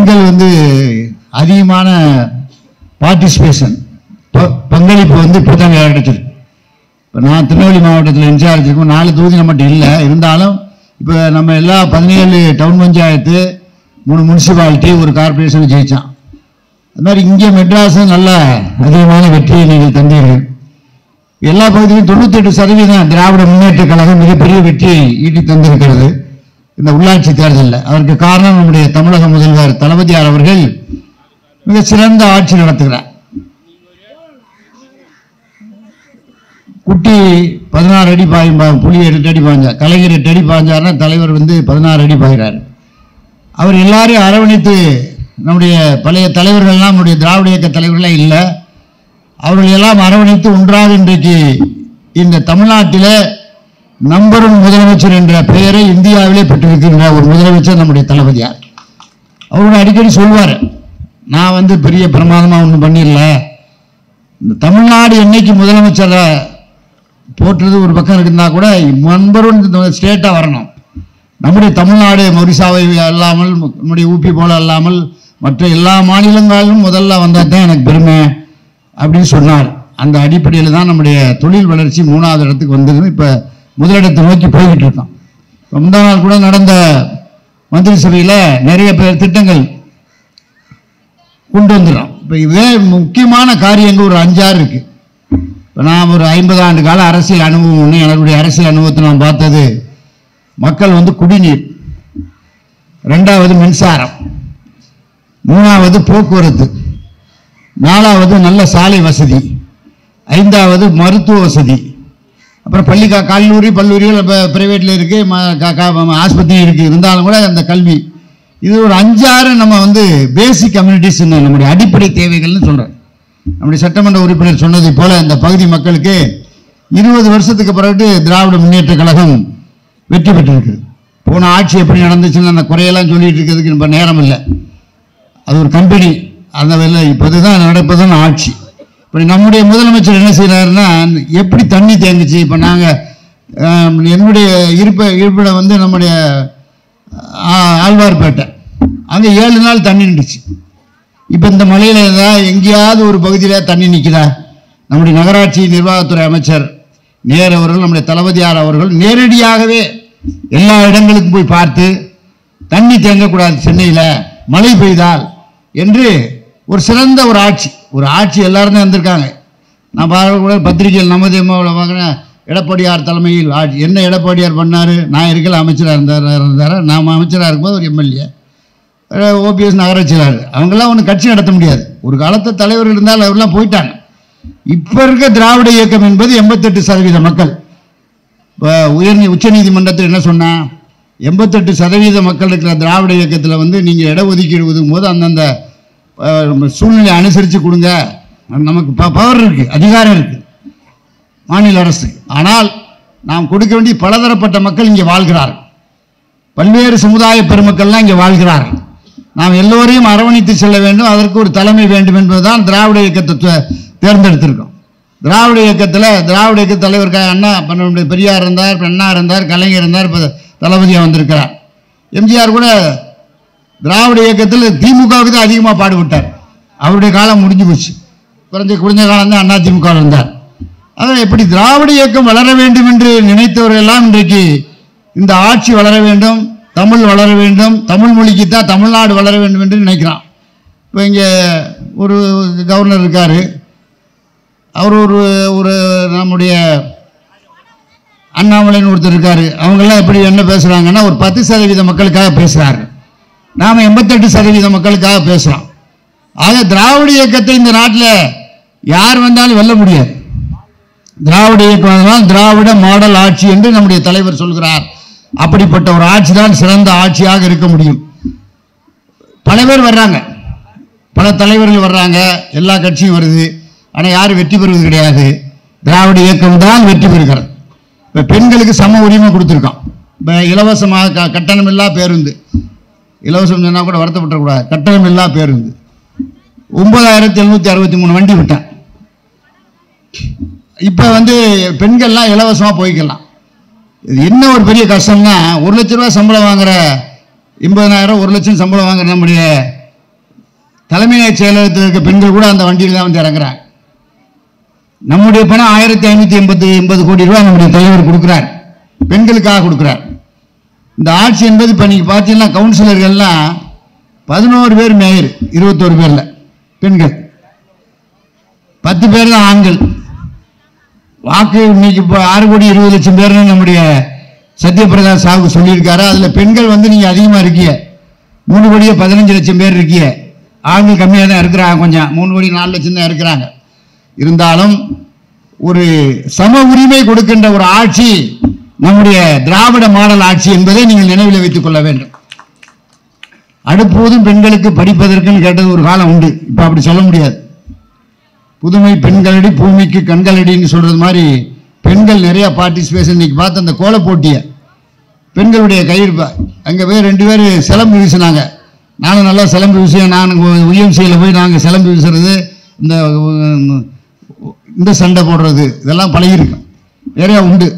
பெண்கள் வந்து அதிகமான பார்ட்டிசிபேஷன் பங்களிப்பு வந்து இப்போ தான் கிடைச்சிருக்கு இப்போ நான் திருநெல்வேலி மாவட்டத்தில் இன்சார்ஜ் இருக்கும் நாலு தொகுதி நம்மகிட்ட இல்லை இருந்தாலும் இப்போ நம்ம எல்லா பதினேழு டவுன் பஞ்சாயத்து மூணு முனிசிபாலிட்டி ஒரு கார்பரேஷன் ஜெயிச்சான் அது மாதிரி இங்கே மெட்ராஸும் நல்ல அதிகமான வெற்றியை நீங்கள் தந்தீர்கள் எல்லா பகுதியிலும் தொண்ணூத்தெட்டு சதவீதம் திராவிட முன்னேற்ற கழகம் மிகப்பெரிய வெற்றியை ஈட்டி தந்திருக்கிறது இந்த உள்ளாட்சி தேர்தலில் அதற்கு காரணம் நம்முடைய தமிழக முதல்வர் தளபதியார் அவர்கள் மிக சிறந்த ஆட்சி நடத்துகிறார் குட்டி பதினாறு அடி பாயும் பா- புலி எட்டு அடி பாய்ஞ்சா கலைஞர் எட்டு அடி பாய்ஞ்சாருன்னா தலைவர் வந்து பதினாறு அடி பாய்கிறார் அவர் எல்லாரையும் அரவணைத்து நம்முடைய பழைய தலைவர்கள்லாம் நம்முடைய திராவிட இயக்க தலைவர்களே இல்லை அவர்கள் எல்லாம் அரவணைத்து ஒன்றாக இன்றைக்கு இந்த தமிழ்நாட்டில் நம்பர் ஒன் முதலமைச்சர் என்ற பெயரை இந்தியாவிலே பெற்றிருக்கின்ற ஒரு முதலமைச்சர் நம்முடைய தளபதியார் அவரோட அடிக்கடி சொல்வார் நான் வந்து பெரிய பிரமாதமாக ஒன்றும் பண்ணிடல இந்த தமிழ்நாடு என்னைக்கு முதலமைச்சரை போட்டுறது ஒரு பக்கம் இருக்குன்னா கூட நம்பர் ஒன் ஸ்டேட்டாக வரணும் நம்முடைய தமிழ்நாடு மொரிசாவை அல்லாமல் நம்முடைய ஊபி போல அல்லாமல் மற்ற எல்லா மாநிலங்களிலும் முதல்ல வந்தால் தான் எனக்கு பெருமை அப்படின்னு சொன்னார் அந்த அடிப்படையில் தான் நம்முடைய தொழில் வளர்ச்சி மூணாவது இடத்துக்கு வந்தது இப்போ முதலிடத்தை நோக்கி போய்கிட்டு இருக்கோம் இப்போ முந்தா நாள் கூட நடந்த மந்திரி சபையில் நிறைய பேர் திட்டங்கள் கொண்டு வந்துடும் இப்போ இதே முக்கியமான காரியங்கள் ஒரு அஞ்சாறு இருக்கு இப்போ நான் ஒரு ஐம்பது ஆண்டு கால அரசியல் அனுபவம் ஒன்று என்னுடைய அரசியல் அனுபவத்தை நான் பார்த்தது மக்கள் வந்து குடிநீர் ரெண்டாவது மின்சாரம் மூணாவது போக்குவரத்து நாலாவது நல்ல சாலை வசதி ஐந்தாவது மருத்துவ வசதி அப்புறம் பள்ளி கா- கல்லூரி பல்லூரிகள் இப்போ ப்ரைவேட்டில் இருக்குது ஆஸ்பத்திரி இருக்குது இருந்தாலும் கூட அந்த கல்வி இது ஒரு அஞ்சாறு நம்ம வந்து பேசிக் கம்யூனிட்டிஸ் நம்முடைய அடிப்படை தேவைகள்னு சொல்கிறேன் நம்முடைய சட்டமன்ற உறுப்பினர் சொன்னதை போல இந்த பகுதி மக்களுக்கு இருபது வருஷத்துக்கு பிறகு திராவிட முன்னேற்ற கழகம் வெற்றி பெற்றிருக்கு போன ஆட்சி எப்படி நடந்துச்சுன்னு அந்த குறையெல்லாம் சொல்லிட்டு இருக்கிறதுக்கு இப்போ நேரம் இல்லை அது ஒரு கம்பெனி அந்த வேலை இப்போ தான் நடப்பதுதான் ஆட்சி இப்போ நம்முடைய முதலமைச்சர் என்ன செய்கிறாருன்னா எப்படி தண்ணி தேங்குச்சு இப்போ நாங்கள் என்னுடைய இருப்ப இருப்பிடம் வந்து நம்முடைய ஆ, ஆழ்வார்பேட்டை அங்கே ஏழு நாள் தண்ணி நின்றுச்சு இப்போ இந்த மலையில் ஏதாவது எங்கேயாவது ஒரு பகுதியில் தண்ணி நிற்குதா நம்முடைய நகராட்சி நிர்வாகத்துறை அமைச்சர் நேர் அவர்கள் நம்முடைய தளபதியார் அவர்கள் நேரடியாகவே எல்லா இடங்களுக்கும் போய் பார்த்து தண்ணி தேங்கக்கூடாது சென்னையில் மழை பெய்தால் என்று ஒரு சிறந்த ஒரு ஆட்சி ஒரு ஆட்சி எல்லாருமே வந்திருக்காங்க நான் பார்க்கக்கூட பத்திரிகையில் நமது எம்மாவில் பார்க்குறேன் எடப்பாடியார் தலைமையில் ஆட்சி என்ன எடப்பாடியார் பண்ணார் நான் இருக்கல அமைச்சராக இருந்தார் இருந்தார் நாம் அமைச்சராக இருக்கும்போது ஒரு எம்எல்ஏ ஓபிஎஸ் நகராட்சியாளர் அவங்கெல்லாம் ஒன்றும் கட்சி நடத்த முடியாது ஒரு காலத்து தலைவர் இருந்தால் அவரெல்லாம் போயிட்டாங்க இப்போ இருக்க திராவிட இயக்கம் என்பது எண்பத்தெட்டு சதவீத மக்கள் இப்போ உயர் உச்சநீதிமன்றத்தில் என்ன சொன்னா எண்பத்தெட்டு சதவீத மக்கள் இருக்கிற திராவிட இயக்கத்தில் வந்து நீங்கள் இடஒதுக்கீடு ஒதுக்கும் போது அந்தந்த அஹ், சூழ்நிலை அனுசரித்து கொடுங்க நமக்கு பவர் இருக்குது அதிகாரம் இருக்குது மாநில அரசு ஆனால் நாம் கொடுக்க வேண்டிய பலதரப்பட்ட மக்கள் இங்கே வாழ்கிறார்கள் பல்வேறு சமுதாய பெருமக்கள்லாம் இங்கே வாழ்கிறார்கள் நாம் எல்லோரையும் அரவணைத்து செல்ல வேண்டும் அதற்கு ஒரு தலைமை வேண்டும் என்பதுதான் திராவிட இயக்கத்தை தே- தேர்ந்தெடுத்திருக்கோம் திராவிட இயக்கத்தில் திராவிட இயக்க தலைவர் க- அண்ணா பண்ண பெரியார் இருந்தார் இப்ப அண்ணா இருந்தார் கலைஞர் இருந்தார் இப்போ தளபதியாக வந்திருக்கிறார் எம்ஜிஆர் கூட திராவிட இயக்கத்தில் திமுகவுக்கு தான் அதிகமாக பாடுபட்டார் அவருடைய காலம் முடிஞ்சு போச்சு குறைஞ்ச குறைஞ்ச காலம் தான் அண்ணா திமுக இருந்தார் அதான் எப்படி திராவிட இயக்கம் வளர வேண்டும் என்று நினைத்தவர்கள் எல்லாம் இன்றைக்கு இந்த ஆட்சி வளர வேண்டும் தமிழ் வளர வேண்டும் தமிழ் மொழிக்கு தான் தமிழ்நாடு வளர வேண்டும் என்று நினைக்கிறான் இப்போ இங்கே ஒரு கவர்னர் இருக்கார் அவர் ஒரு ஒரு நம்முடைய அண்ணாமலைன்னு ஒருத்தர் இருக்காரு அவங்கெல்லாம் எப்படி என்ன பேசுகிறாங்கன்னா ஒரு பத்து சதவீத மக்களுக்காக பேசுகிறாரு நாம் எண்பத்தெட்டு சதவீத மக்களுக்காக பேசுகிறோம் ஆக திராவிட இயக்கத்தை இந்த நாட்டில் யார் வந்தாலும் வெல்ல முடியாது திராவிட இயக்கம் வந்தால் திராவிட மாடல் ஆட்சி என்று நம்முடைய தலைவர் சொல்கிறார் அப்படிப்பட்ட ஒரு ஆட்சி தான் சிறந்த ஆட்சியாக இருக்க முடியும் பல பேர் வர்றாங்க பல தலைவர்கள் வர்றாங்க எல்லா கட்சியும் வருது ஆனால் யாரும் வெற்றி பெறுவது கிடையாது திராவிட இயக்கம் தான் வெற்றி பெறுகிறது இப்போ பெண்களுக்கு சம உரிமை கொடுத்துருக்கோம் இப்போ இலவசமாக க கட்டணமில்லா பேருந்து இலவசம் சொன்னால் கூட வருத்தப்படக்கூடாது கட்டணமில்லா பேருந்து ஒன்பதாயிரத்தி எழுநூற்றி அறுபத்தி மூணு வண்டி விட்டேன் இப்போ வந்து பெண்கள்லாம் இலவசமாக போய்க்கலாம் இது என்ன ஒரு பெரிய கஷ்டம்னா ஒரு லட்ச ரூபா சம்பளம் வாங்குற எண்பதனாயிரம் ஒரு லட்சம் சம்பளம் வாங்குற நம்முடைய தலைமை செயலகத்தில் இருக்க பெண்கள் கூட அந்த வண்டியில் தான் வந்து இறங்குறாங்க நம்முடைய பணம் ஆயிரத்தி ஐநூத்தி எண்பத்தி எண்பது கோடி ரூபாய் நம்முடைய தலைவர் கொடுக்கிறார் பெண்களுக்காக கொடுக்கிறார் இந்த ஆட்சி என்பது இப்போ நீங்கள் பார்த்தீங்கன்னா கவுன்சிலர்கள்லாம் பதினோரு பேர் மேயர் இருபத்தோரு பேர்ல பெண்கள் பத்து பேர் தான் ஆண்கள் வாக்கு இன்னைக்கு இப்போ ஆறு கோடி இருபது லட்சம் பேர்னு நம்முடைய சத்யபிரதா சாகு சொல்லியிருக்காரு அதில் பெண்கள் வந்து நீங்கள் அதிகமாக இருக்கீங்க மூணு கோடியே பதினஞ்சு லட்சம் பேர் இருக்கீங்க ஆண்கள் கம்மியாக தான் இருக்கிறாங்க கொஞ்சம் மூணு கோடி நாலு லட்சம் தான் இருக்கிறாங்க இருந்தாலும் ஒரு சம உரிமை கொடுக்கின்ற ஒரு ஆட்சி நம்முடைய திராவிட மாடல் ஆட்சி என்பதை நீங்கள் நினைவில் வைத்துக் கொள்ள வேண்டும் அடுப்போதும் பெண்களுக்கு படிப்பதற்குன்னு கேட்டது ஒரு காலம் உண்டு இப்போ அப்படி சொல்ல முடியாது புதுமை பெண்களடி பூமிக்கு கண்களடின்னு சொல்றது மாதிரி பெண்கள் நிறைய பார்ட்டிசிபேஷன் இன்னைக்கு பார்த்த அந்த கோல போட்டியை பெண்களுடைய கையிருப்பா அங்கே போய் ரெண்டு பேர் சிலம்பு வீசினாங்க நானும் நல்லா சிலம்பு வீசுவேன் நான் உயம்சியில் போய் நாங்கள் சிலம்பு வீசுறது இந்த உம், இந்த சண்டை போடுறது இதெல்லாம் பழகிருக்கோம் நிறையா உண்டு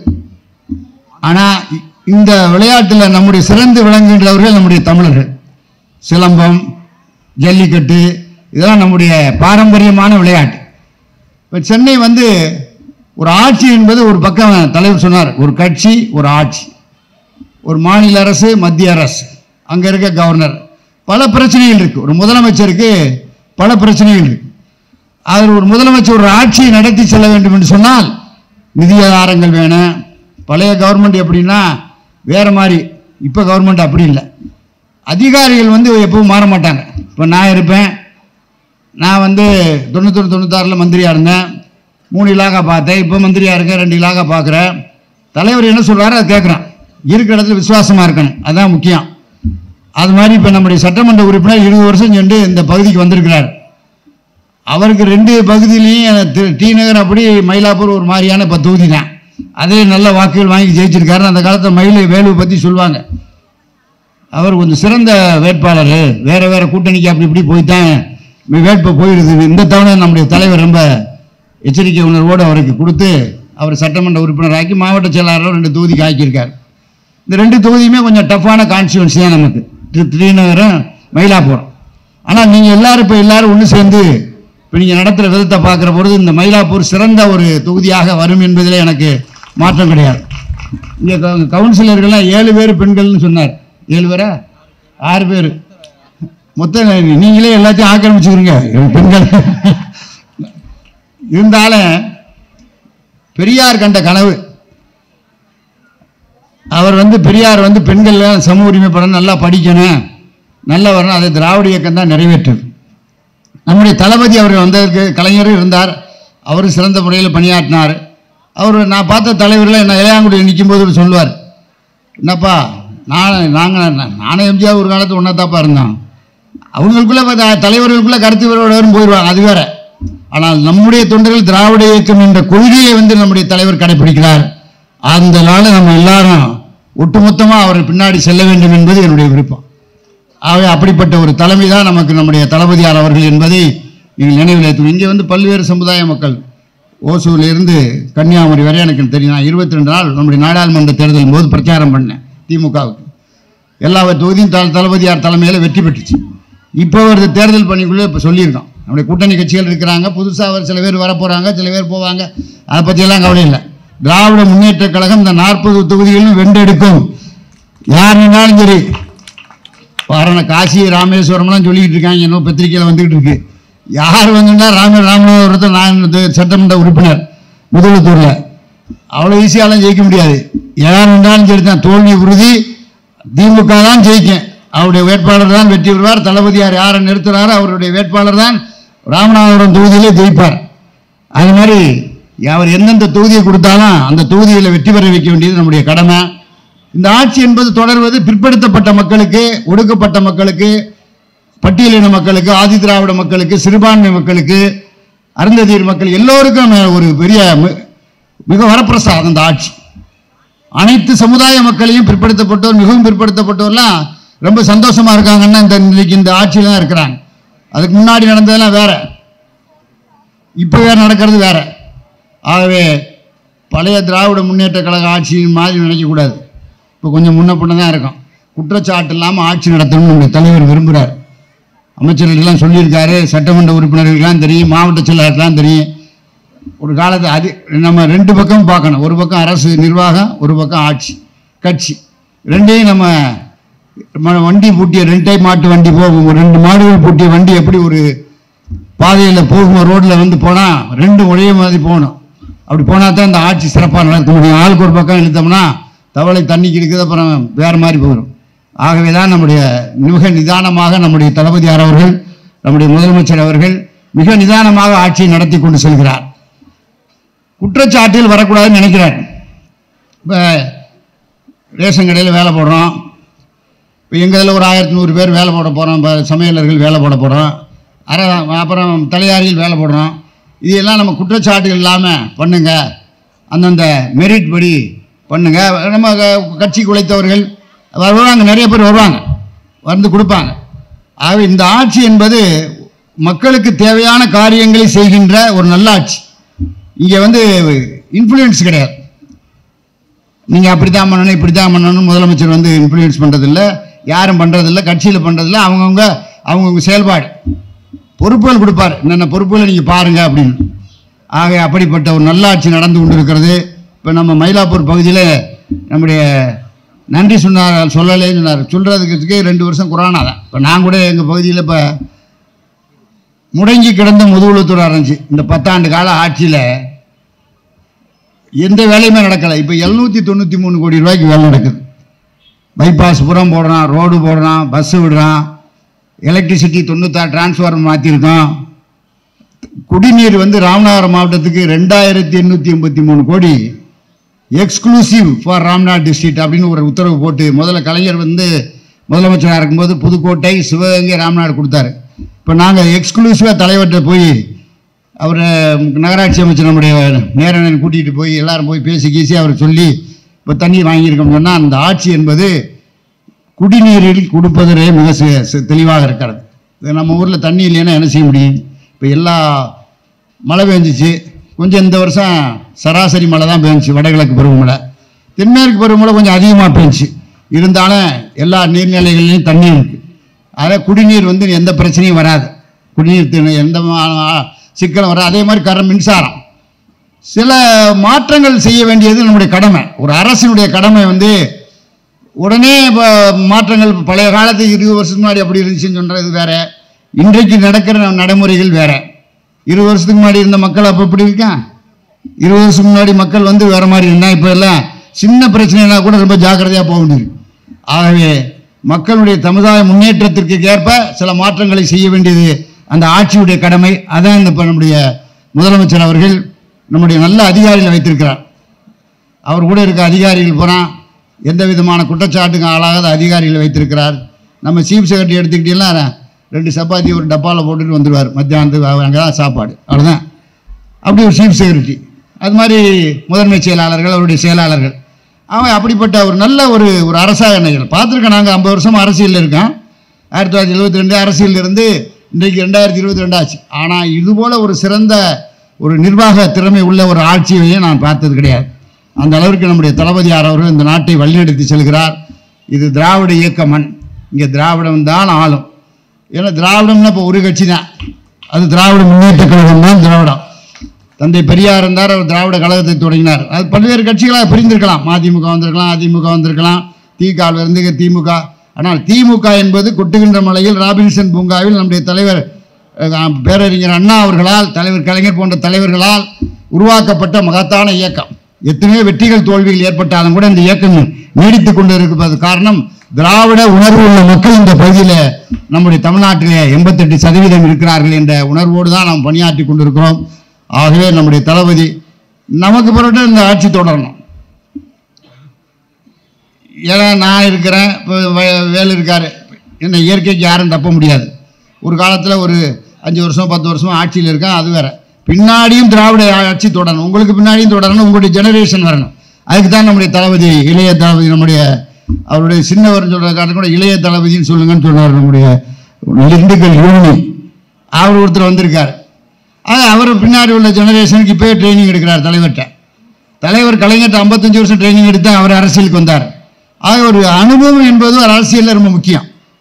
ஆனால் இந்த விளையாட்டில் நம்முடைய சிறந்து விளங்குகின்றவர்கள் நம்முடைய தமிழர்கள் சிலம்பம் ஜல்லிக்கட்டு இதெல்லாம் நம்முடைய பாரம்பரியமான விளையாட்டு இப்போ சென்னை வந்து ஒரு ஆட்சி என்பது ஒரு பக்கம் தலைவர் சொன்னார் ஒரு கட்சி ஒரு ஆட்சி ஒரு மாநில அரசு மத்திய அரசு அங்கே இருக்க கவர்னர் பல பிரச்சனைகள் இருக்கு ஒரு முதலமைச்சருக்கு பல பிரச்சனைகள் இருக்கு அதில் ஒரு முதலமைச்சர் ஒரு ஆட்சியை நடத்தி செல்ல வேண்டும் என்று சொன்னால் நிதி ஆதாரங்கள் வேணும் பழைய கவர்மெண்ட் எப்படின்னா வேற மாதிரி இப்போ கவர்மெண்ட் அப்படி இல்லை அதிகாரிகள் வந்து எப்பவும் மாற மாட்டாங்க இப்போ நான் இருப்பேன் நான் வந்து தொண்ணூத்தொன்று தொண்ணூத்தாறில் மந்திரியாக இருந்தேன் மூணு இலாகா பார்த்தேன் இப்போ மந்திரியாக இருக்கேன் ரெண்டு இலாகா பார்க்குறேன் தலைவர் என்ன சொல்கிறாரோ அதை கேட்குறேன் இருக்கிற இடத்துல விசுவாசமாக இருக்கணும் அதுதான் முக்கியம் அது மாதிரி இப்போ நம்முடைய சட்டமன்ற உறுப்பினர் இருபது வருஷம் சென்று இந்த பகுதிக்கு வந்திருக்கிறார் அவருக்கு ரெண்டு பகுதியிலையும் தி- டி நகர் அப்படி மயிலாப்பூர் ஒரு மாதிரியான இப்போ தொகுதி தான் அதே நல்ல வாக்குகள் வாங்கி ஜெயிச்சிருக்காரு அந்த காலத்தில் மயிலை வேலுவை பற்றி சொல்லுவாங்க அவர் கொஞ்சம் சிறந்த வேட்பாளர் வேற வேற கூட்டணிக்கு அப்படி இப்படி போய்தான் வேட்பை போயிடுது இந்த தவணை நம்முடைய தலைவர் ரொம்ப எச்சரிக்கை உணர்வோடு அவருக்கு கொடுத்து அவர் சட்டமன்ற உறுப்பினராக்கி மாவட்ட செயலாளரும் ரெண்டு தொகுதிக்கு ஆக்கியிருக்கார் இந்த ரெண்டு தொகுதியுமே கொஞ்சம் டஃப்பான கான்ஸ்டியூன்சி தான் நமக்கு திரு- திருநகரம் மயிலாப்பூர் ஆனால் நீங்கள் எல்லாரும் இப்போ எல்லாரும் ஒன்று சேர்ந்து இப்போ நீங்கள் நடத்துகிற விதத்தை பார்க்குற பொழுது இந்த மயிலாப்பூர் சிறந்த ஒரு தொகுதியாக வரும் என்பதில் எனக்கு மாற்றம் கிடையாது இங்கே கவுன்சிலர்கள்லாம் ஏழு பேர் பெண்கள்னு சொன்னார் ஏழு பேரா ஆறு பேர் மொத்தம் நீங்களே எல்லாத்தையும் ஆக்கிரமிச்சுக்கிறீங்க பெண்கள் இருந்தாலும் பெரியார் கண்ட கனவு அவர் வந்து பெரியார் வந்து பெண்கள் சமூக உரிமை படம் நல்லா படிக்கணும் நல்லா வரணும் அதை திராவிட இயக்கம் தான் நிறைவேற்றுது நம்முடைய தளபதி அவர் வந்ததற்கு கலைஞரும் இருந்தார் அவரும் சிறந்த முறையில் பணியாற்றினார் அவர் நான் பார்த்த தலைவரில் என்ன இளையாங்குடியில் நிற்கும்போது சொல்லுவார் என்னப்பா நான் நாங்கள் நானும் எம்ஜிஆர் ஒரு காலத்து ஒன்றா தாப்பா இருந்தோம் அவங்களுக்குள்ள பார்த்தா தலைவர்களுக்குள்ள கருத்து வேறுபாடு போயிடுவாங்க அது வேற ஆனால் நம்முடைய தொண்டர்கள் திராவிட இயக்கம் என்ற கொள்கையை வந்து நம்முடைய தலைவர் கடைபிடிக்கிறார் அந்த நாள் நம்ம எல்லாரும் ஒட்டுமொத்தமாக அவர் பின்னாடி செல்ல வேண்டும் என்பது என்னுடைய விருப்பம் ஆகவே அப்படிப்பட்ட ஒரு தலைமை தான் நமக்கு நம்முடைய தளபதியார் அவர்கள் என்பதை நீங்கள் நினைவில் ஏற்றும் இங்கே வந்து பல்வேறு சமுதாய மக்கள் ஓசூரிலிருந்து கன்னியாகுமரி வரை எனக்கு தெரியும் நான் இருபத்தி ரெண்டு நாள் நம்முடைய நாடாளுமன்ற தேர்தலின் போது பிரச்சாரம் பண்ணேன் திமுகவுக்கு எல்லா தொகுதியும் த தளபதியார் தலைமையில் வெற்றி பெற்றுச்சு இப்போ ஒரு தேர்தல் பணிக்குள்ளே இப்போ சொல்லியிருக்கோம் நம்முடைய கூட்டணி கட்சிகள் இருக்கிறாங்க புதுசாக ஒரு சில பேர் வரப்போகிறாங்க சில பேர் போவாங்க அதை பற்றியெல்லாம் கவலை இல்லை திராவிட முன்னேற்றக் கழகம் இந்த நாற்பது தொகுதிகளிலும் வென்றெடுக்கும் யார் நின்னாலும் சரி வாரண காசி ராமேஸ்வரம்லாம் சொல்லிக்கிட்டு இருக்காங்க இன்னும் பத்திரிக்கையில் வந்துகிட்டு இருக்கு யார் வந்துன்னா ராம ராமநாதபுரத்தை நான் இந்த சட்டமன்ற உறுப்பினர் முதலத்தூரில் அவ்வளோ ஈஸியாலாம் ஜெயிக்க முடியாது யார் இருந்தாலும் சரி தான் தோல்வி உறுதி திமுக தான் ஜெயிக்கும் அவருடைய வேட்பாளர் தான் வெற்றி பெறுவார் தளபதியார் யாரை நிறுத்துறாரோ அவருடைய வேட்பாளர் தான் ராமநாதபுரம் தொகுதியிலே ஜெயிப்பார் அது மாதிரி அவர் எந்தெந்த தொகுதியை கொடுத்தாலும் அந்த தொகுதியில் வெற்றி பெற வைக்க வேண்டியது நம்முடைய கடமை இந்த ஆட்சி என்பது தொடர்வது பிற்படுத்தப்பட்ட மக்களுக்கு ஒடுக்கப்பட்ட மக்களுக்கு பட்டியலின மக்களுக்கு ஆதி திராவிட மக்களுக்கு சிறுபான்மை மக்களுக்கு அருந்ததியர் மக்கள் எல்லோருக்கும் ஒரு பெரிய மி- மிக வரப்பிரசாதம் இந்த ஆட்சி அனைத்து சமுதாய மக்களையும் பிற்படுத்தப்பட்டோர் மிகவும் பிற்படுத்தப்பட்டோர்லாம் ரொம்ப சந்தோஷமா இருக்காங்கன்னா இந்த இன்னைக்கு இந்த ஆட்சியில தான் இருக்கிறாங்க அதுக்கு முன்னாடி நடந்ததெல்லாம் வேற இப்போ வேற நடக்கிறது வேற ஆகவே பழைய திராவிட முன்னேற்ற கழக ஆட்சியின் மாதிரி நினைக்கக்கூடாது இப்போ கொஞ்சம் முன்ன பின்ன தான் இருக்கும் குற்றச்சாட்டு இல்லாமல் ஆட்சி நடத்தணும்னு நம்முடைய தலைவர் விரும்புகிறார் அமைச்சர்களுக்கெல்லாம் சொல்லியிருக்காரு சட்டமன்ற உறுப்பினர்களுக்கெல்லாம் தெரியும் மாவட்ட செயலாளருக்கெல்லாம் தெரியும் ஒரு காலத்து அது நம்ம ரெண்டு பக்கம் பார்க்கணும் ஒரு பக்கம் அரசு நிர்வாகம் ஒரு பக்கம் ஆட்சி கட்சி ரெண்டையும் நம்ம ம- வண்டி பூட்டிய ரெண்டை மாட்டு வண்டி போகும் ஒரு ரெண்டு மாடுகள் பூட்டிய வண்டி எப்படி ஒரு பாதையில் போகும் ரோட்டில் வந்து போனால் ரெண்டு ஒரே மாதிரி போகணும் அப்படி போனால் தான் இந்த ஆட்சி சிறப்பாக நடக்க முடியும் ஆளுக்கு ஒரு பக்கம் இழுத்தோம்னா தவளை தண்ணிக்கு இருக்குது அப்புறம் வேறு மாதிரி போயிடும் ஆகவே தான் நம்முடைய மிக நிதானமாக நம்முடைய தளபதியார் அவர்கள் நம்முடைய முதலமைச்சர் அவர்கள் மிக நிதானமாக ஆட்சியை நடத்தி கொண்டு செல்கிறார் குற்றச்சாட்டில் வரக்கூடாதுன்னு நினைக்கிறார் இப்போ ரேஷன் கடையில் வேலை போடுறோம் இப்போ எங்கள் இதில் ஒரு ஆயிரத்தி நூறு பேர் வேலை போட போகிறோம் இப்போ சமையலர்கள் வேலை போட போகிறோம் அரை அப்புறம் தலையாரியில் வேலை போடுறோம் இதெல்லாம் நம்ம குற்றச்சாட்டுகள் இல்லாமல் பண்ணுங்க அந்தந்த மெரிட் படி பண்ணுங்க நம்ம க- கட்சிக்கு உழைத்தவர்கள் வருவாங்க நிறைய பேர் வருவாங்க வந்து கொடுப்பாங்க ஆகவே இந்த ஆட்சி என்பது மக்களுக்கு தேவையான காரியங்களை செய்கின்ற ஒரு நல்ல ஆட்சி இங்கே வந்து இன்ஃப்ளூயன்ஸ் கிடையாது நீங்கள் அப்படி தான் பண்ணணும் இப்படி தான் பண்ணணும் முதலமைச்சர் வந்து இன்ஃப்ளூயன்ஸ் பண்ணுறதில்ல யாரும் பண்ணுறதில்ல கட்சியில் பண்ணுறதில்ல அவங்கவுங்க அவங்கவுங்க செயல்பாடு பொறுப்புகள் கொடுப்பார் என்னென்ன பொறுப்புகளை நீங்கள் பாருங்கள் அப்படின்னு ஆக அப்படிப்பட்ட ஒரு நல்லாட்சி நடந்து கொண்டிருக்கிறது இப்போ நம்ம மயிலாப்பூர் பகுதியில் நம்முடைய நன்றி சொன்னார் சொல்லலேன்னு சொன்னார் சொல்கிறதுக்கு ரெண்டு வருஷம் கொரோனா தான் இப்போ நான் கூட எங்கள் பகுதியில் இப்போ முடங்கி கிடந்த முதுகுளத்தூர் ஆரம்பிச்சு இந்த பத்தாண்டு கால ஆட்சியில் எந்த வேலையுமே நடக்கலை இப்போ எழுநூற்றி தொண்ணூற்றி மூணு கோடி ரூபாய்க்கு வேலை நடக்குது பைபாஸ் புறம் போடுறான் ரோடு போடுறான் பஸ்ஸு விடுறான் எலக்ட்ரிசிட்டி தொண்ணூத்தாறு டிரான்ஸ்ஃபார்மர் மாற்றிருக்கோம் குடிநீர் வந்து ராமநாதபுரம் மாவட்டத்துக்கு ரெண்டாயிரத்தி எண்ணூற்றி எண்பத்தி மூணு கோடி எக்ஸ்க்ளூசிவ் ஃபார் ராம்நாத் டிஸ்ட்ரிக்ட் அப்படின்னு ஒரு உத்தரவு போட்டு முதல்ல கலைஞர் வந்து முதலமைச்சராக இருக்கும்போது புதுக்கோட்டை சிவகங்கை ராம்நாடு கொடுத்தாரு இப்போ நாங்கள் எக்ஸ்க்ளூசிவாக தலைவர்கிட்ட போய் அவர் நகராட்சி அமைச்சர் நம்முடைய நேரனன் கூட்டிகிட்டு போய் எல்லாரும் போய் பேசி கீசி அவர் சொல்லி இப்போ தண்ணீர் வாங்கியிருக்கோம்னு சொன்னால் அந்த ஆட்சி என்பது குடிநீரில் கொடுப்பதிலே மிக சி- சி- தெளிவாக இருக்கிறது இது நம்ம ஊரில் தண்ணி இல்லைன்னா என்ன செய்ய முடியும் இப்போ எல்லா மழை பெஞ்சிச்சு கொஞ்சம் இந்த வருஷம் சராசரி மழை தான் பெஞ்சிச்சு வடகிழக்கு பருவமழை தென்மேற்கு பருவமழை கொஞ்சம் அதிகமாக பெஞ்சிச்சு இருந்தாலும் எல்லா நீர்நிலைகள்லையும் தண்ணி இருக்குது அதில் குடிநீர் வந்து எந்த பிரச்சனையும் வராது குடிநீர் தி- எந்த மா- சிக்கலும் வராது அதே மாதிரி கர மின்சாரம் சில மாற்றங்கள் செய்ய வேண்டியது நம்முடைய கடமை ஒரு அரசினுடைய கடமை வந்து உடனே இப்போ மாற்றங்கள் பழைய காலத்து இருபது வருஷத்துக்கு முன்னாடி அப்படி இருந்துச்சுன்னு சொல்கிறது வேற இன்றைக்கு நடக்கிற நடைமுறைகள் வேற இருபது வருஷத்துக்கு முன்னாடி இருந்த மக்கள் அப்போ எப்படி இருக்கான் இருபது வருஷத்துக்கு முன்னாடி மக்கள் வந்து வேற மாதிரி இருந்தால் இப்போ எல்லாம் சின்ன பிரச்சனைனா கூட ரொம்ப ஜாக்கிரதையாக போக வேண்டியது ஆகவே மக்களுடைய சமுதாய முன்னேற்றத்திற்கு ஏற்ப சில மாற்றங்களை செய்ய வேண்டியது அந்த ஆட்சியுடைய கடமை அதான் இப்போ நம்முடைய முதலமைச்சர் அவர்கள் நம்முடைய நல்ல அதிகாரிகளை வைத்திருக்கிறார் அவர் கூட இருக்க அதிகாரிகள் பூரா எந்த விதமான குற்றச்சாட்டுக்கு ஆளாகாத அதிகாரிகளை வைத்திருக்கிறார் நம்ம சீஃப் செக்ரட்டரி எடுத்துக்கிட்டீங்கன்னா ரெண்டு சப்பாத்தி ஒரு டப்பாவில் போட்டுட்டு வந்துடுவார் மத்தியானத்துக்கு அங்கே தான் சாப்பாடு அவ்வளோதான் அப்படி ஒரு சீஃப் செக்ரட்டரி அது மாதிரி முதன்மை செயலாளர்கள் அவருடைய செயலாளர்கள் அவன் அப்படிப்பட்ட ஒரு நல்ல ஒரு ஒரு அரசாங்கங்கள் பார்த்துருக்கோம் நாங்கள் ஐம்பது வருஷம் அரசியலில் இருக்கோம் ஆயிரத்தி தொள்ளாயிரத்தி எழுபத்தி ரெண்டு அரசியலில் இருந்து இன்றைக்கு ரெண்டாயிரத்தி இருபத்தி ரெண்டு ஆச்சு ஆனால் இதுபோல் ஒரு சிறந்த ஒரு நிர்வாக திறமை உள்ள ஒரு ஆட்சியையும் நான் பார்த்தது கிடையாது அந்த அளவிற்கு நம்முடைய தளபதியார் அவர்கள் இந்த நாட்டை வழிநடத்தி செல்கிறார் இது திராவிட இயக்க மண் இங்கே திராவிடம் தான் ஆளும் ஏன்னா திராவிடம்னா இப்போ ஒரு கட்சி தான் அது திராவிட முன்னேற்ற கழகம் தான் திராவிடம் தந்தை பெரியார் இருந்தார் அவர் திராவிட கழகத்தை தொடங்கினார் அது பல்வேறு கட்சிகளாக பிரிந்திருக்கலாம் மதிமுக வந்திருக்கலாம் அதிமுக வந்திருக்கலாம் திகாவில் இருந்து திமுக ஆனால் திமுக என்பது கொட்டுகின்ற மலையில் ராபின்சன் பூங்காவில் நம்முடைய தலைவர் அஹ், பேரறிஞர் அண்ணா அவர்களால் தலைவர் கலைஞர் போன்ற தலைவர்களால் உருவாக்கப்பட்ட மகத்தான இயக்கம் எத்தனையோ வெற்றிகள் தோல்விகள் ஏற்பட்டாலும் கூட இந்த இயக்கம் நீடித்துக் கொண்டு இருப்பது காரணம் திராவிட உணர்வு உள்ள மக்கள் இந்த பகுதியில் நம்முடைய தமிழ்நாட்டிலே எண்பத்தெட்டு சதவீதம் இருக்கிறார்கள் என்ற உணர்வோடு தான் நாம் பணியாற்றி கொண்டிருக்கிறோம் ஆகவே நம்முடைய தளபதி நமக்கு பிறகு இந்த ஆட்சி தொடரணும் ஏன்னா நான் இருக்கிறேன் இப்போ வே- வேலு இருக்கார் என்ன இயற்கைக்கு யாரும் தப்ப முடியாது ஒரு காலத்தில் ஒரு அஞ்சு வருஷம் பத்து வருஷம் ஆட்சியில் இருக்கேன் அது வேற பின்னாடியும் திராவிட ஆட்சி தொடரணும் உங்களுக்கு பின்னாடியும் தொடரணும் உங்களுடைய ஜெனரேஷன் வரணும் அதுக்கு தான் நம்முடைய தளபதி இளைய தளபதி நம்முடைய அவருடைய சின்னவர் சொல்கிறதுக்காக கூட இளைய தளபதின்னு சொல்லுங்கன்னு சொன்னார் நம்முடைய திண்டுக்கல் யூனி அவர் ஒருத்தர் வந்திருக்கார் ஆக அவர் பின்னாடி உள்ள ஜெனரேஷனுக்கு இப்போயே ட்ரைனிங் எடுக்கிறார் தலைவர்கிட்ட தலைவர் கலைஞர்கிட்ட ஐம்பத்தஞ்சு வருஷம் ட்ரைனிங் எடுத்து அவர் அரசியலுக்கு வந்தார் ஆக ஒரு அனுபவம் என்பது ஒரு அரசியலில் ரொம்ப முக்கியம்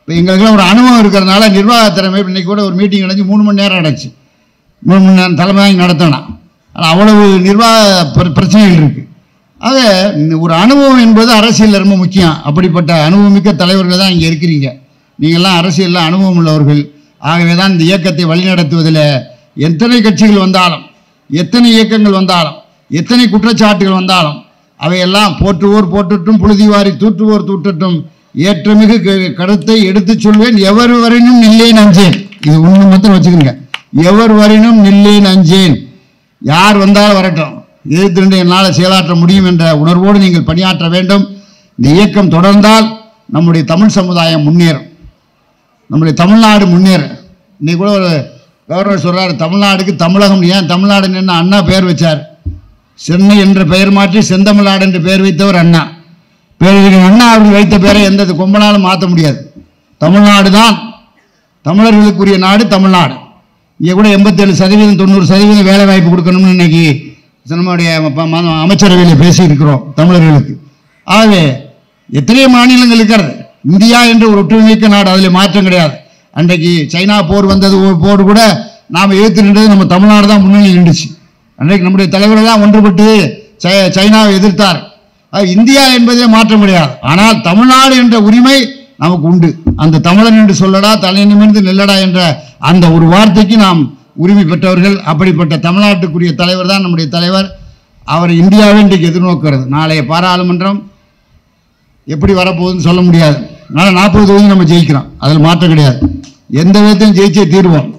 இப்போ எங்களுக்கெல்லாம் ஒரு அனுபவம் இருக்கிறதுனால நிர்வாக திறமை இன்னைக்கு கூட ஒரு மீட்டிங் நடந்து மூணு மணி நேரம் நடந்துச்சு மூணு மணி நேரம் தலைமை நடத்தணும் ஆனால் அவ்வளவு நிர்வாக பிர- பிரச்சனைகள் இருக்குது ஆக இந்த ஒரு அனுபவம் என்பது அரசியல் ரொம்ப முக்கியம் அப்படிப்பட்ட அனுபவமிக்க தலைவர்கள் தான் இங்கே இருக்கிறீங்க நீங்கள்லாம் அரசியலில் அனுபவம் உள்ளவர்கள் ஆகவே தான் இந்த இயக்கத்தை வழிநடத்துவதில் எத்தனை கட்சிகள் வந்தாலும் எத்தனை இயக்கங்கள் வந்தாலும் எத்தனை குற்றச்சாட்டுகள் வந்தாலும் அவையெல்லாம் போற்றுவோர் போற்றட்டும் புழுதிவாரி தூற்றுவோர் தூற்றட்டும் ஏற்றமிகு க- கருத்தை எடுத்துச் சொல்வேன் எவர் வரைனும் நில்லேன் அஞ்சேன் இது ஒன்று மட்டும் வச்சுக்கோங்க எவர் வரைனும் நில்லேன் அஞ்சேன் யார் வந்தாலும் வரட்டும் எதிர்த்து நின்று என்னால் செயலாற்ற முடியும் என்ற உணர்வோடு நீங்கள் பணியாற்ற வேண்டும் இந்த இயக்கம் தொடர்ந்தால் நம்முடைய தமிழ் சமுதாயம் முன்னேறும் நம்முடைய தமிழ்நாடு முன்னேறும் இன்னைக்கு கூட ஒரு கவர்னர் சொல்றாரு தமிழ்நாடுக்கு தமிழகம் ஏன் தமிழ்நாடு என்ன அண்ணா பெயர் வச்சார் சென்னை என்ற பெயர் மாற்றி செந்தமிழ்நாடு என்று பெயர் வைத்தவர் அண்ணா பேரறிஞர் அண்ணா அவர்கள் வைத்த பெயரை எந்த கொம்பனாலும் மாற்ற முடியாது தமிழ்நாடு தான் தமிழர்களுக்குரிய நாடு தமிழ்நாடு இங்கே கூட எண்பத்தேழு சதவீதம் தொண்ணூறு சதவீதம் வேலை வாய்ப்பு கொடுக்கணும்னு இன்னைக்கு நம்முடைய ம- ம- அமைச்சரவையில் பேசியிருக்கிறோம் தமிழர்களுக்கு ஆகவே எத்தனையோ மாநிலங்கள் இருக்கிறது இந்தியா என்ற ஒரு ஒற்றுமைமிக்க நாடு அதில் மாற்றம் கிடையாது அன்றைக்கு சைனா போர் வந்தது ஒரு போர் கூட நாம் எதிர்த்து நின்றது நம்ம தமிழ்நாடு தான் முன்னணி நின்றுச்சு அன்றைக்கு நம்முடைய தலைவரெல்லாம் ஒன்றுபட்டு சை- சைனாவை எதிர்த்தார் ஆக இந்தியா என்பதே மாற்றம் கிடையாது ஆனால் தமிழ்நாடு என்ற உரிமை நமக்கு உண்டு அந்த தமிழன் என்று சொல்லடா தலை நிமிர்ந்து நில்லடா என்ற அந்த ஒரு வார்த்தைக்கு நாம் உரிமை பெற்றவர்கள் அப்படிப்பட்ட தமிழ்நாட்டுக்குரிய தலைவர் தான் நம்முடைய தலைவர் அவர் இந்தியாவை இன்றைக்கு எதிர்நோக்கிறது நாளைய பாராளுமன்றம் எப்படி வரப்போகுதுன்னு சொல்ல முடியாது ஆனால் நாற்பது தொகுதி நம்ம ஜெயிக்கிறோம் அதில் மாற்றம் கிடையாது எந்த விதத்தையும் ஜெயிச்சே தீர்வோம்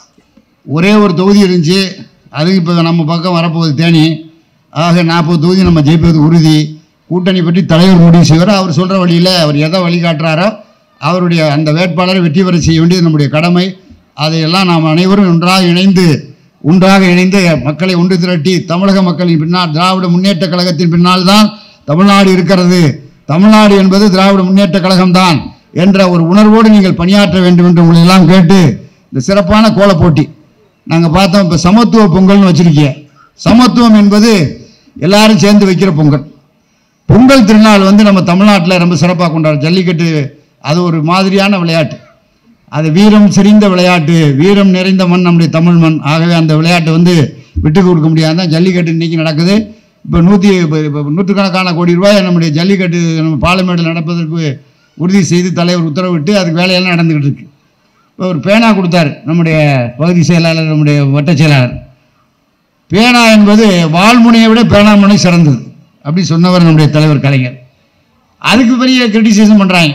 ஒரே ஒரு தொகுதி இருந்துச்சு அது இப்போ நம்ம பக்கம் வரப்போகுது தேனி ஆக நாற்பது தொகுதி நம்ம ஜெயிப்பது உறுதி கூட்டணி பற்றி தலைவர் முடிவு செய்வார் அவர் சொல்கிற வழியில் அவர் எதை வழிகாட்டுறாரோ அவருடைய அந்த வேட்பாளரை வெற்றி பெற செய்ய வேண்டியது நம்முடைய கடமை அதையெல்லாம் நாம் அனைவரும் ஒன்றாக இணைந்து ஒன்றாக இணைந்து மக்களை ஒன்று திரட்டி தமிழக மக்களின் பின்னால் திராவிட முன்னேற்ற கழகத்தின் பின்னால் தான் தமிழ்நாடு இருக்கிறது தமிழ்நாடு என்பது திராவிட முன்னேற்ற கழகம்தான் என்ற ஒரு உணர்வோடு நீங்கள் பணியாற்ற வேண்டும் என்று உங்களை எல்லாம் கேட்டு இந்த சிறப்பான கோலப் போட்டி நாங்கள் பார்த்தோம் இப்போ சமத்துவ பொங்கல்னு வச்சிருக்கீங்க சமத்துவம் என்பது எல்லாரும் சேர்ந்து வைக்கிற பொங்கல் பொங்கல் திருநாள் வந்து நம்ம தமிழ்நாட்டில் ரொம்ப சிறப்பாக கொண்டாடுறோம் ஜல்லிக்கட்டு அது ஒரு மாதிரியான விளையாட்டு அது வீரம் செறிந்த விளையாட்டு வீரம் நிறைந்த மண் நம்முடைய தமிழ் மண் ஆகவே அந்த விளையாட்டை வந்து விட்டு கொடுக்க முடியாது தான் ஜல்லிக்கட்டு இன்னைக்கு நடக்குது இப்போ நூற்றி இப்போ நூற்றுக்கணக்கான கோடி ரூபாய் நம்முடைய ஜல்லிக்கட்டு நம்ம பாலமேடில் நடப்பதற்கு உறுதி செய்து தலைவர் உத்தரவிட்டு அதுக்கு வேலையெல்லாம் நடந்துக்கிட்டு இருக்கு இப்போ ஒரு பேனா கொடுத்தாரு நம்முடைய பகுதி செயலாளர் நம்முடைய வட்ட செயலாளர் பேனா என்பது வால்முனையை விட பேனாமுனை சிறந்தது அப்படி சொன்னவர் நம்முடைய தலைவர் கலைஞர் அதுக்கு பெரிய கிரிட்டிசிசம் பண்ணுறாங்க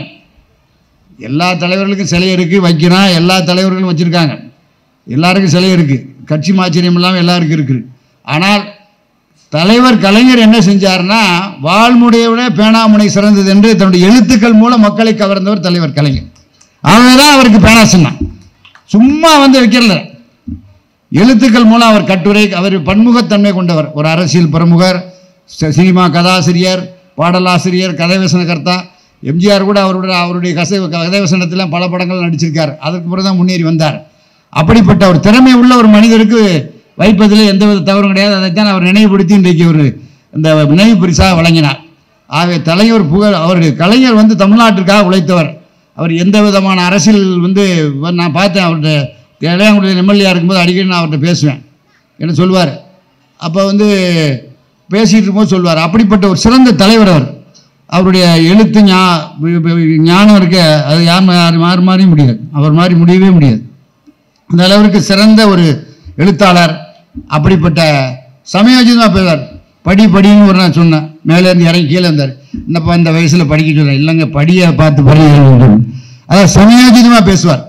எல்லா தலைவர்களுக்கும் சிலை இருக்குது வைக்கிறான் எல்லா தலைவர்களும் வச்சுருக்காங்க எல்லாருக்கும் சிலை இருக்குது கட்சி மாச்சரியம் இல்லாமல் எல்லாருக்கும் இருக்குது ஆனால் தலைவர் கலைஞர் என்ன செஞ்சார்னா வால்முனையை விட பேனாமுனை சிறந்தது என்று தன்னுடைய எழுத்துக்கள் மூலம் மக்களை கவர்ந்தவர் தலைவர் கலைஞர் ஆகவே தான் அவருக்கு பேனா சொன்னான் சும்மா வந்து வைக்கிறல எழுத்துக்கள் மூலம் அவர் கட்டுரை அவர் பன்முகத்தன்மை கொண்டவர் ஒரு அரசியல் பிரமுகர் சி- சினிமா கதாசிரியர் பாடலாசிரியர் கதைவசனகர்த்தா எம்ஜிஆர் கூட அவருடைய அவருடைய கசை கதைவசனத்தில் பல படங்கள் நடிச்சிருக்கார் அதற்கு பிறகு தான் முன்னேறி வந்தார் அப்படிப்பட்ட ஒரு திறமை உள்ள ஒரு மனிதருக்கு வைப்பதில் எந்தவித தவறும் கிடையாது அதைத்தான் அவர் நினைவுபடுத்தி இன்றைக்கு ஒரு இந்த நினைவு பரிசாக வழங்கினார் ஆகவே தலைவர் புகழ் அவருடைய கலைஞர் வந்து தமிழ்நாட்டிற்காக உழைத்தவர் அவர் எந்த விதமான அரசியல் வந்து வ- நான் பார்த்தேன் அவர்கிட்ட இளையாங்குடியில் எம்எல்ஏ இருக்கும்போது அடிக்கடி நான் அவர்கிட்ட பேசுவேன் என்ன சொல்லுவார் அப்போ வந்து பேசிகிட்டு இருக்கும்போது சொல்வார் அப்படிப்பட்ட ஒரு சிறந்த தலைவர் அவர் அவருடைய எழுத்து ஞா வி- வி- ஞானம் இருக்க அது யார் மா- யார் மாறி மாறி முடியாது அவர் மாதிரி முடியவே முடியாது அந்த அளவிற்கு சிறந்த ஒரு எழுத்தாளர் அப்படிப்பட்ட சமயோஜிதமாக பேசுவார் படி படின்னு ஒரு நான் சொன்னேன் மேலே இருந்து இறங்கி கீழே இருந்தார் என்னப்பா இந்த வயசில் படிக்க சொல்கிறேன் இல்லைங்க படியை பார்த்து படி அதாவது சமயோஜிதமாக பேசுவார்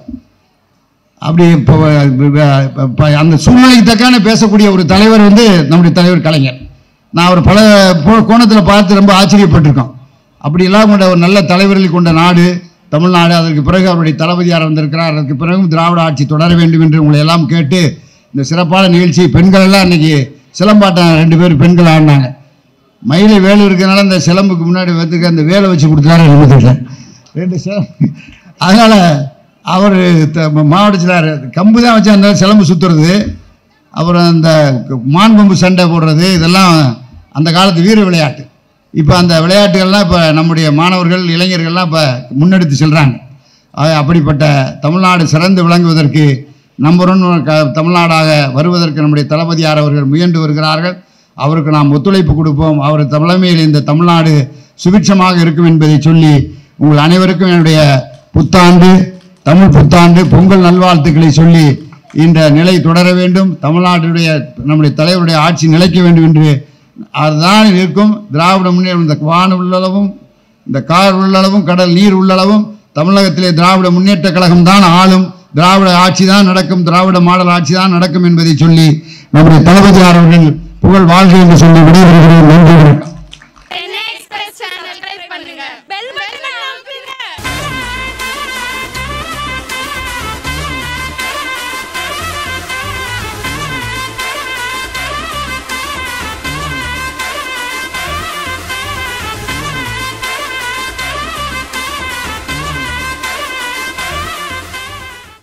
அப்படி இப்போ இப்போ அந்த சூழ்நிலைக்கு தக்கான பேசக்கூடிய ஒரு தலைவர் வந்து நம்முடைய தலைவர் கலைஞர் நான் அவர் பல கோணத்தில் பார்த்து ரொம்ப ஆச்சரியப்பட்டிருக்கோம் அப்படியெல்லாம் கொண்ட ஒரு நல்ல தலைவர்களை கொண்ட நாடு தமிழ்நாடு அதற்கு பிறகு அவருடைய தளபதியார் வந்திருக்கிறார் அதற்கு பிறகும் திராவிட ஆட்சி தொடர வேண்டும் என்று உங்களை எல்லாம் கேட்டு இந்த சிறப்பான நிகழ்ச்சி பெண்கள் எல்லாம் இன்னைக்கு சிலம்பாட்டம் ரெண்டு பேர் பெண்கள் ஆடினாங்க மயிலை வேலு இருக்கிறனால அந்த சிலம்புக்கு முன்னாடி வந்து அந்த வேலை வச்சு கொடுத்தாரு என்னமோ தெரியல ரெண்டு சிலம்பு அதனால் அவர் மாவட்ட செயலாளர் கம்பு தான் வச்சு அந்த சிலம்பு சுற்றுறது அப்புறம் அந்த மான் கொம்பு சண்டை போடுறது இதெல்லாம் அந்த காலத்து வீர விளையாட்டு இப்போ அந்த விளையாட்டுகள்லாம் இப்போ நம்முடைய மாணவர்கள் இளைஞர்கள்லாம் இப்போ முன்னெடுத்து செல்கிறாங்க ஆக, அப்படிப்பட்ட தமிழ்நாடு சிறந்து விளங்குவதற்கு நம்பர் ஒன் க- தமிழ்நாடாக வருவதற்கு நம்முடைய தளபதியார் அவர்கள் முயன்று வருகிறார்கள் அவருக்கு நாம் ஒத்துழைப்பு கொடுப்போம் அவர் தலைமையில் இந்த தமிழ்நாடு சுபிட்சமாக இருக்கும் என்பதை சொல்லி உங்கள் அனைவருக்கும் என்னுடைய புத்தாண்டு தமிழ் புத்தாண்டு பொங்கல் நல்வாழ்த்துக்களை சொல்லி இந்த நிலை தொடர வேண்டும் தமிழ்நாட்டுடைய நம்முடைய தலைவருடைய ஆட்சி நிலைக்க வேண்டும் என்று அதுதான் இருக்கும் திராவிட முன்னேற்ற இந்த வான உள்ளளவும் இந்த கார் உள்ளளவும் கடல் நீர் உள்ளளவும் தமிழகத்திலே திராவிட முன்னேற்ற கழகம் தான் ஆளும் திராவிட ஆட்சி தான் நடக்கும் திராவிட மாடல் ஆட்சி தான் நடக்கும் என்பதை சொல்லி நம்முடைய தளபதியார் அவர்கள் புகழ் வாழ்க என்று சொல்லி விடைபெறுகிறேன் நன்றி வணக்கம்